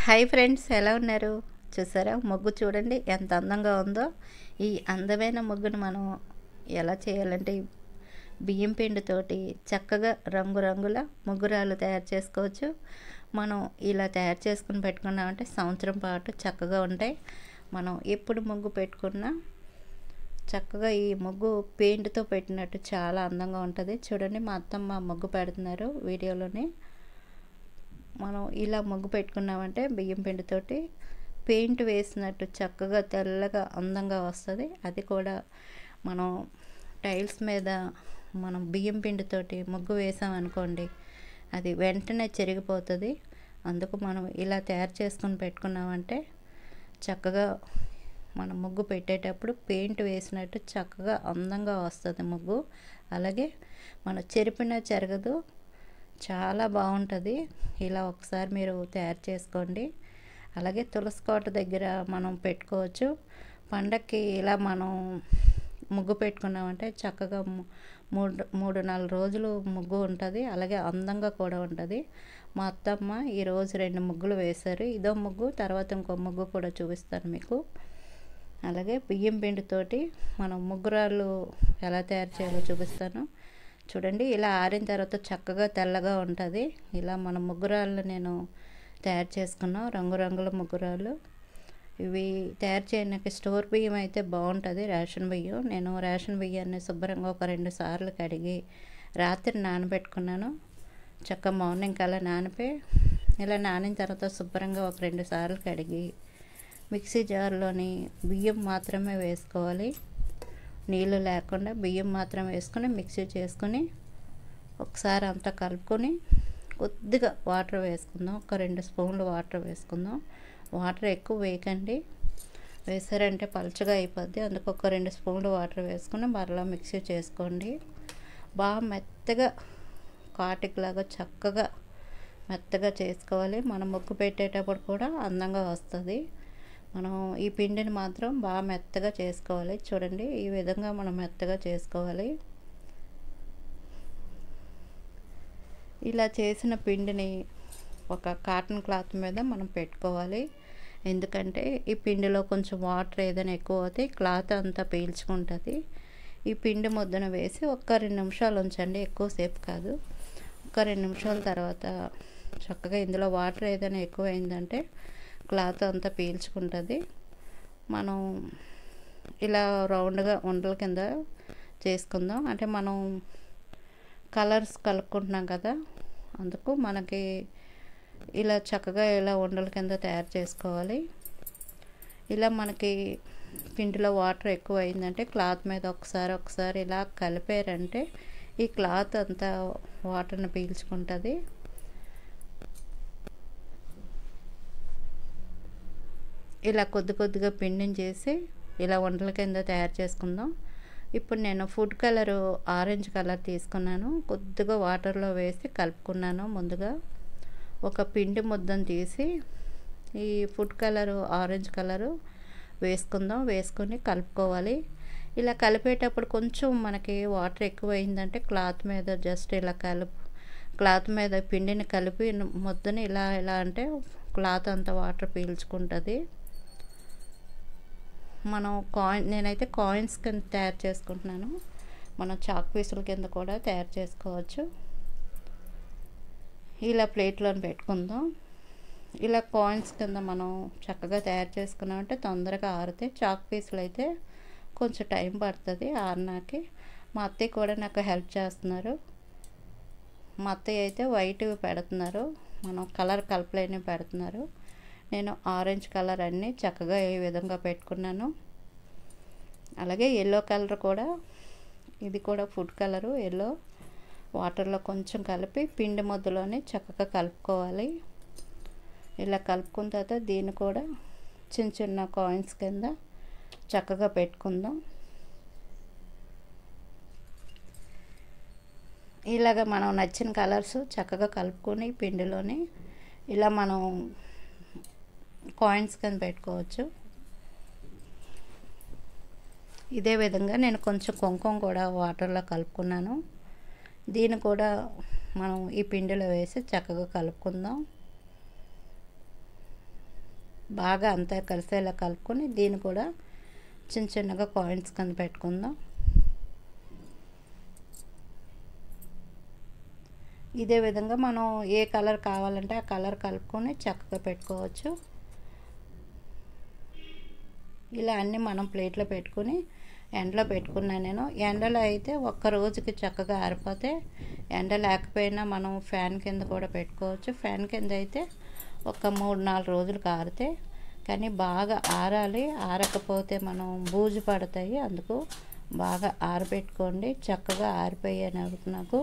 hi friends ఎలా ఉన్నారు చూసారా ముగ్గు చూడండి ఎంత అందంగా ఉందో ఈ అందమైన ముగ్గును మనం ఎలా చేయాలంటే ఈ బియ్యం పిండితోటి చక్కగా రంగురంగుల ముగ్గురాలు తయారు చేసుకోవచ్చు మనం ఇలా తయారు చేసుకుని పెట్టుకున్నామంటే సంవత్సరం పాటు చక్కగా ఉంటాయి మనం ఎప్పుడు ముగ్గు పెట్టుకున్నా చక్కగా ఈ ముగ్గు పెయింట్తో పెట్టినట్టు చాలా అందంగా ఉంటుంది చూడండి మా అత్తమ్మ ముగ్గు పెడుతున్నారు వీడియోలోని మనం ఇలా ముగ్గు పెట్టుకున్నామంటే బియ్యం పిండితోటి పెయింట్ వేసినట్టు చక్కగా తెల్లగా అందంగా వస్తుంది అది కూడా మనం టైల్స్ మీద మనం బియ్యం పిండితోటి ముగ్గు వేసామనుకోండి అది వెంటనే చెరిగిపోతుంది అందుకు మనం ఇలా తయారు చేసుకొని పెట్టుకున్నామంటే చక్కగా మనం ముగ్గు పెట్టేటప్పుడు పెయింట్ వేసినట్టు చక్కగా అందంగా వస్తుంది ముగ్గు అలాగే మనం చెరిపినా చెరగదు చాలా బాగుంటుంది ఇలా ఒకసారి మీరు తయారు చేసుకోండి అలాగే తులసి కోట దగ్గర మనం పెట్టుకోవచ్చు పండక్కి ఇలా మనం ముగ్గు పెట్టుకున్నామంటే చక్కగా మూడు మూడు నాలుగు రోజులు ముగ్గు ఉంటుంది అలాగే అందంగా కూడా ఉంటుంది మా అత్తమ్మ ఈరోజు రెండు ముగ్గులు వేశారు ఇదో ముగ్గు తర్వాత ఇంకో ముగ్గు కూడా చూపిస్తాను మీకు అలాగే బియ్యం పిండితోటి మనం ముగ్గురాళ్ళు ఎలా తయారు చేయాలో చూపిస్తాను చూడండి ఇలా ఆరిన తర్వాత చక్కగా తెల్లగా ఉంటుంది ఇలా మన ముగ్గురాళ్ళు నేను తయారు చేసుకున్నాం రంగురంగుల ముగ్గురాళ్ళు ఇవి తయారు చేయడానికి స్టోర్ బియ్యం అయితే బాగుంటుంది రేషన్ బియ్యం నేను రేషన్ బియ్యాన్ని శుభ్రంగా ఒక రెండు సార్లు కడిగి రాత్రి నానబెట్టుకున్నాను చక్క మార్నింగ్ కల్లా నానిపోయి ఇలా నానిన తర్వాత శుభ్రంగా ఒక రెండు సార్లు కడిగి మిక్సీ జార్లోని బియ్యం మాత్రమే వేసుకోవాలి నీళ్ళు లేకుండా బియ్యం మాత్రం వేసుకొని మిక్సీ చేసుకొని ఒకసారి అంతా కలుపుకొని కొద్దిగా వాటర్ వేసుకుందాం ఒక రెండు స్పూన్లు వాటర్ వేసుకుందాం వాటర్ ఎక్కువ వేయకండి వేసారంటే పలుచగా అయిపోద్ది అందుకు ఒక రెండు స్పూన్లు వాటర్ వేసుకొని మరలా మిక్సీ చేసుకోండి బాగా మెత్తగా కాటిక్లాగా చక్కగా మెత్తగా చేసుకోవాలి మనం ముగ్గు పెట్టేటప్పుడు కూడా అందంగా వస్తుంది మనం ఈ పిండిని మాత్రం బాగా మెత్తగా చేసుకోవాలి చూడండి ఈ విధంగా మనం మెత్తగా చేసుకోవాలి ఇలా చేసిన పిండిని ఒక కాటన్ క్లాత్ మీద మనం పెట్టుకోవాలి ఎందుకంటే ఈ పిండిలో కొంచెం వాటర్ ఏదైనా ఎక్కువ అవుతే క్లాత్ అంతా పీల్చుకుంటుంది ఈ పిండి ముద్దను వేసి ఒక్క రెండు నిమిషాలు ఉంచండి ఎక్కువసేపు కాదు ఒక రెండు నిమిషాల తర్వాత చక్కగా ఇందులో వాటర్ ఏదైనా ఎక్కువ అయిందంటే క్లాత్ అంతా పీల్చుకుంటుంది మనం ఇలా రౌండ్గా ఉండల కింద చేసుకుందాం అంటే మనం కలర్స్ కలుపుకుంటున్నాం కదా అందుకు మనకి ఇలా చక్కగా ఇలా ఉండల కింద తయారు చేసుకోవాలి ఇలా మనకి పిండిలో వాటర్ ఎక్కువ అయిందంటే క్లాత్ మీద ఒకసారి ఒకసారి ఇలా కలిపారంటే ఈ క్లాత్ అంతా వాటర్ని పీల్చుకుంటుంది ఇలా కొద్ది కొద్దిగా పిండిని చేసి ఇలా వంటల కింద తయారు చేసుకుందాం ఇప్పుడు నేను ఫుడ్ కలరు ఆరెంజ్ కలర్ తీసుకున్నాను కొద్దిగా వాటర్లో వేసి కలుపుకున్నాను ముందుగా ఒక పిండి ముద్దను తీసి ఈ ఫుడ్ కలరు ఆరెంజ్ కలరు వేసుకుందాం వేసుకొని కలుపుకోవాలి ఇలా కలిపేటప్పుడు కొంచెం మనకి వాటర్ ఎక్కువ అయిందంటే క్లాత్ మీద జస్ట్ ఇలా కలుపు క్లాత్ మీద పిండిని కలిపి ముద్దని ఇలా ఇలా అంటే క్లాత్ అంతా వాటర్ పీల్చుకుంటుంది మనం కాయిన్ నేనైతే కాయిన్స్ కింద తయారు చేసుకుంటున్నాను మనం చాక్ పీసుల కింద కూడా తయారు చేసుకోవచ్చు ఇలా ప్లేట్లో పెట్టుకుందాం ఇలా కాయిన్స్ కింద మనం చక్కగా తయారు చేసుకున్నామంటే తొందరగా ఆరితే చాక్ పీసులు అయితే కొంచెం టైం పడుతుంది ఆరినాకి మా అత్తయ్య కూడా నాకు హెల్ప్ చేస్తున్నారు మా అత్తయ్య అయితే వైట్ పెడుతున్నారు మనం కలర్ కలపలేని పెడుతున్నారు నేను ఆరెంజ్ కలర్ అన్నీ చక్కగా ఈ విధంగా పెట్టుకున్నాను అలాగే ఎల్లో కలర్ కూడా ఇది కూడా ఫుడ్ కలరు ఎల్లో వాటర్లో కొంచెం కలిపి పిండి ముద్దలోనే చక్కగా కలుపుకోవాలి ఇలా కలుపుకున్న తర్వాత దీన్ని కూడా చిన్న చిన్న కాయిన్స్ కింద చక్కగా పెట్టుకుందాం ఇలాగ మనం నచ్చిన కలర్స్ చక్కగా కలుపుకొని పిండిలోని ఇలా మనం కాయిన్స్ కింద పెట్టుకోవచ్చు ఇదే విధంగా నేను కొంచెం కుంకుమ కూడా వాటర్లో కలుపుకున్నాను దీన్ని కూడా మనం ఈ పిండిలో వేసి చక్కగా కలుపుకుందాం బాగా అంతా కలిసేలా కలుపుకొని దీన్ని కూడా చిన్న చిన్నగా కాయిన్స్ కింద పెట్టుకుందాం ఇదే విధంగా మనం ఏ కలర్ కావాలంటే ఆ కలర్ కలుపుకొని చక్కగా పెట్టుకోవచ్చు ఇలా అన్నీ మనం ప్లేట్లో పెట్టుకుని ఎండలో పెట్టుకున్నాను నేను ఎండలో అయితే ఒక్క రోజుకి చక్కగా ఆరిపోతే ఎండ లేకపోయినా మనం ఫ్యాన్ కింద కూడా పెట్టుకోవచ్చు ఫ్యాన్ కింద అయితే ఒక మూడు నాలుగు రోజులకు ఆరితే కానీ బాగా ఆరాలి ఆరకపోతే మనం బూజు పడతాయి అందుకు బాగా ఆరబెట్టుకోండి చక్కగా ఆరిపోయాయి నాకు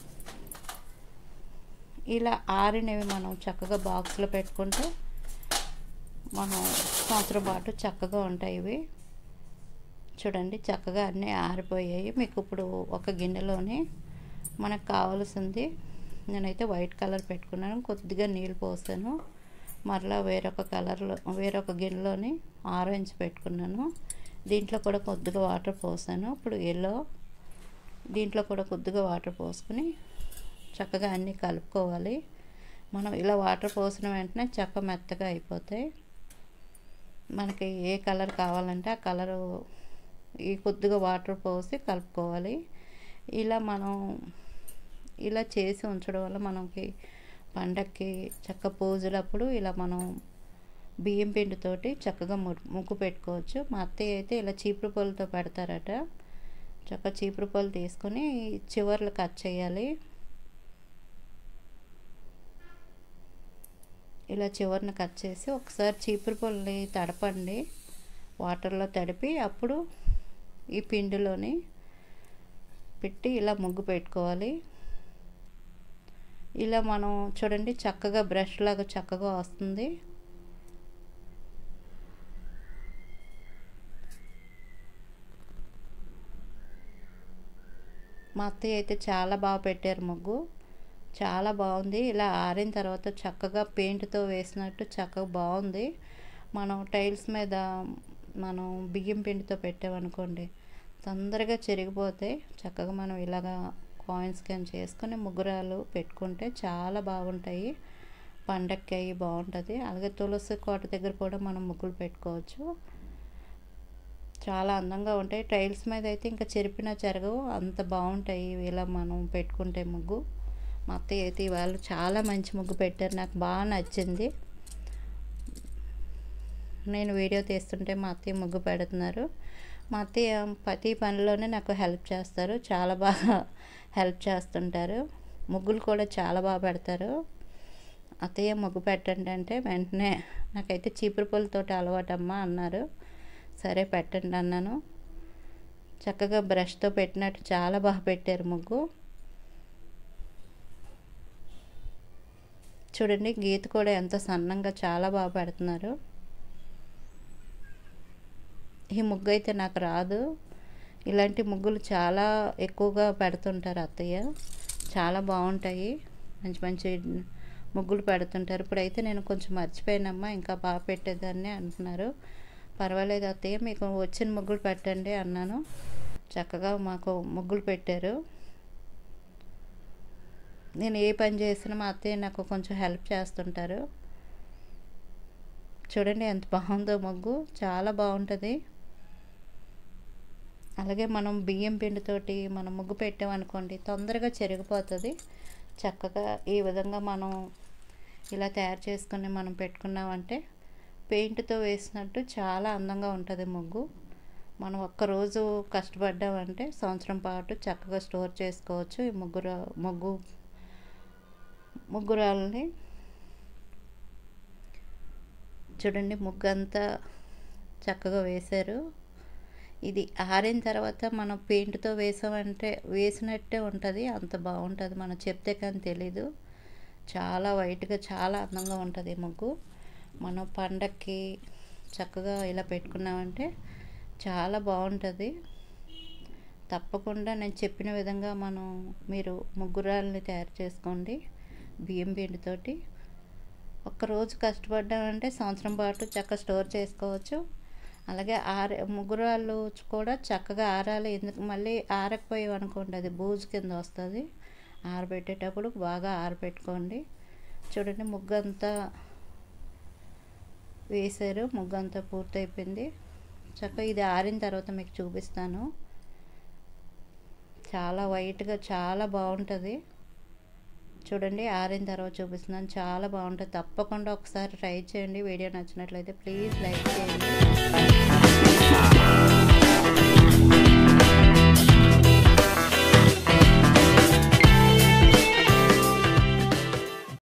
ఇలా ఆరినవి మనం చక్కగా బాక్స్లో పెట్టుకుంటే మనం సంవత్సరం పాటు చక్కగా ఉంటాయి ఇవి చూడండి చక్కగా అన్నీ ఆరిపోయాయి మీకు ఇప్పుడు ఒక గిన్నెలోని మనకు కావాల్సింది నేనైతే వైట్ కలర్ పెట్టుకున్నాను కొద్దిగా నీళ్ళు పోసాను మరలా వేరొక కలర్లో వేరొక గిన్నెలోని ఆరెంజ్ పెట్టుకున్నాను దీంట్లో కూడా కొద్దిగా వాటర్ పోసాను ఇప్పుడు ఎల్లో దీంట్లో కూడా కొద్దిగా వాటర్ పోసుకుని చక్కగా అన్నీ కలుపుకోవాలి మనం ఇలా వాటర్ పోసిన వెంటనే చక్క మెత్తగా అయిపోతాయి మనకి ఏ కలర్ కావాలంటే ఆ కలరు ఈ కొద్దిగా వాటర్ పోసి కలుపుకోవాలి ఇలా మనం ఇలా చేసి ఉంచడం వల్ల మనకి పండక్కి చక్క పూజలప్పుడు ఇలా మనం బియ్యం పిండితోటి చక్కగా ముగ్గు పెట్టుకోవచ్చు మా అత్తయ్య అయితే ఇలా చీపురు పొలతో పెడతారట చక్క చీపురు పొలు తీసుకొని చివర్లు కట్ చేయాలి ఇలా చివరిని కట్ చేసి ఒకసారి చీపురు పొల్ని తడపండి వాటర్లో తడిపి అప్పుడు ఈ పిండిలోని పెట్టి ఇలా ముగ్గు పెట్టుకోవాలి ఇలా మనం చూడండి చక్కగా బ్రష్ లాగా చక్కగా వస్తుంది మా అత్తయ్య అయితే చాలా బాగా పెట్టారు ముగ్గు చాలా బాగుంది ఇలా ఆరిన తర్వాత చక్కగా పెయింట్తో వేసినట్టు చక్కగా బాగుంది మనం టైల్స్ మీద మనం బియ్యం పిండితో పెట్టామనుకోండి తొందరగా చెరిగిపోతే చక్కగా మనం ఇలాగా కాయిన్స్ కింద చేసుకొని ముగ్గురాలు పెట్టుకుంటే చాలా బాగుంటాయి పండక్కి అవి బాగుంటుంది అలాగే తులసి కోట దగ్గర కూడా మనం ముగ్గులు పెట్టుకోవచ్చు చాలా అందంగా ఉంటాయి టైల్స్ మీద అయితే ఇంకా చెరిపినా చెరగవు అంత బాగుంటాయి ఇలా మనం పెట్టుకుంటే ముగ్గు మా అత్తయ్య అయితే ఇవాళ చాలా మంచి ముగ్గు పెట్టారు నాకు బాగా నచ్చింది నేను వీడియో తీస్తుంటే మా అత్తయ్య ముగ్గు పెడుతున్నారు మా అత్తయ్య ప్రతి పనిలోనే నాకు హెల్ప్ చేస్తారు చాలా బాగా హెల్ప్ చేస్తుంటారు ముగ్గులు కూడా చాలా బాగా పెడతారు అత్తయ్య ముగ్గు పెట్టండి అంటే వెంటనే నాకైతే చీపురు పూలతోటి అలవాటమ్మా అన్నారు సరే పెట్టండి అన్నాను చక్కగా బ్రష్తో పెట్టినట్టు చాలా బాగా పెట్టారు ముగ్గు చూడండి గీత కూడా ఎంత సన్నంగా చాలా బాగా పెడుతున్నారు ఈ ముగ్గు అయితే నాకు రాదు ఇలాంటి ముగ్గులు చాలా ఎక్కువగా పెడుతుంటారు అత్తయ్య చాలా బాగుంటాయి మంచి మంచి ముగ్గులు పెడుతుంటారు ఇప్పుడైతే నేను కొంచెం మర్చిపోయినమ్మా ఇంకా బాగా పెట్టేదాన్ని అంటున్నారు పర్వాలేదు అత్తయ్య మీకు వచ్చిన ముగ్గులు పెట్టండి అన్నాను చక్కగా మాకు ముగ్గులు పెట్టారు నేను ఏ పని చేసినా మా అత్తయ్య నాకు కొంచెం హెల్ప్ చేస్తుంటారు చూడండి ఎంత బాగుందో ముగ్గు చాలా బాగుంటుంది అలాగే మనం బియ్యం పిండితోటి మనం ముగ్గు పెట్టామనుకోండి తొందరగా చెరిగిపోతుంది చక్కగా ఈ విధంగా మనం ఇలా తయారు చేసుకుని మనం పెట్టుకున్నామంటే పెయింట్తో వేసినట్టు చాలా అందంగా ఉంటుంది ముగ్గు మనం ఒక్కరోజు కష్టపడ్డామంటే సంవత్సరం పాటు చక్కగా స్టోర్ చేసుకోవచ్చు ఈ ముగ్గురు ముగ్గు ముగ్గురాలని చూడండి ముగ్గు అంతా చక్కగా వేశారు ఇది ఆరిన తర్వాత మనం పెయింట్తో వేసామంటే వేసినట్టే ఉంటుంది అంత బాగుంటుంది మనం చెప్తే కానీ తెలీదు చాలా వైట్గా చాలా అందంగా ఉంటుంది ముగ్గు మనం పండక్కి చక్కగా ఇలా పెట్టుకున్నామంటే చాలా బాగుంటుంది తప్పకుండా నేను చెప్పిన విధంగా మనం మీరు ముగ్గురాలని తయారు చేసుకోండి బియ్యం పిండితోటి ఒక్కరోజు కష్టపడ్డామంటే సంవత్సరం పాటు చక్కగా స్టోర్ చేసుకోవచ్చు అలాగే ఆర ముగ్గురాళ్ళు కూడా చక్కగా ఆరాలి ఎందుకు మళ్ళీ ఆరకపోయాం అనుకోండి అది బూజు కింద వస్తుంది ఆరబెట్టేటప్పుడు బాగా ఆరబెట్టుకోండి చూడండి ముగ్గు అంతా వేశారు ముగ్గు అంతా పూర్తయిపోయింది చక్కగా ఇది ఆరిన తర్వాత మీకు చూపిస్తాను చాలా వైట్గా చాలా బాగుంటుంది చూడండి ఆరిన తర్వాత చూపిస్తున్నాను చాలా బాగుంటుంది తప్పకుండా ఒకసారి ట్రై చేయండి వీడియో నచ్చినట్లయితే ప్లీజ్ లైక్ చేయండి